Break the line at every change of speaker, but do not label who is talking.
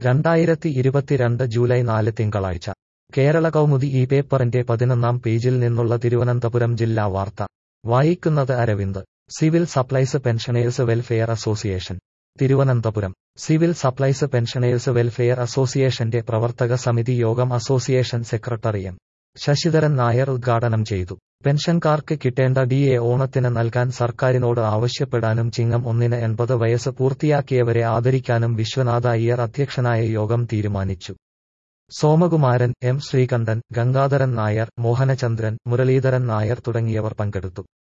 രണ്ടായിരത്തി ഇരുപത്തിരണ്ട് ജൂലൈ നാല് തിങ്കളാഴ്ച കേരള കൗമുദി ഈ പേപ്പറിന്റെ പതിനൊന്നാം പേജിൽ നിന്നുള്ള തിരുവനന്തപുരം ജില്ലാ വാർത്ത വായിക്കുന്നത് Aravind civil supplies pensioners welfare association Thiruvananthapuram civil supplies pensioners welfare അസോസിയേഷന്റെ പ്രവർത്തക സമിതി യോഗം association secretary M Sasidharan Nair ഉദ്ഘാടനം ചെയ്തു പെൻഷൻകാർക്ക് കിട്ടേണ്ട ഡി എ ഓണത്തിന് നൽകാൻ സർക്കാരിനോട് ആവശ്യപ്പെടാനും ചിങ്ങം ഒന്നിന് എൺപത് വയസ്സ് പൂർത്തിയാക്കിയവരെ ആദരിക്കാനും വിശ്വനാഥ അയ്യർ അധ്യക്ഷനായ യോഗം തീരുമാനിച്ചു സോമകുമാരൻ എം ശ്രീകണ്ഠൻ ഗംഗാധരൻ നായർ മോഹനചന്ദ്രൻ മുരളീധരൻ നായർ തുടങ്ങിയവർ പങ്കെടുത്തു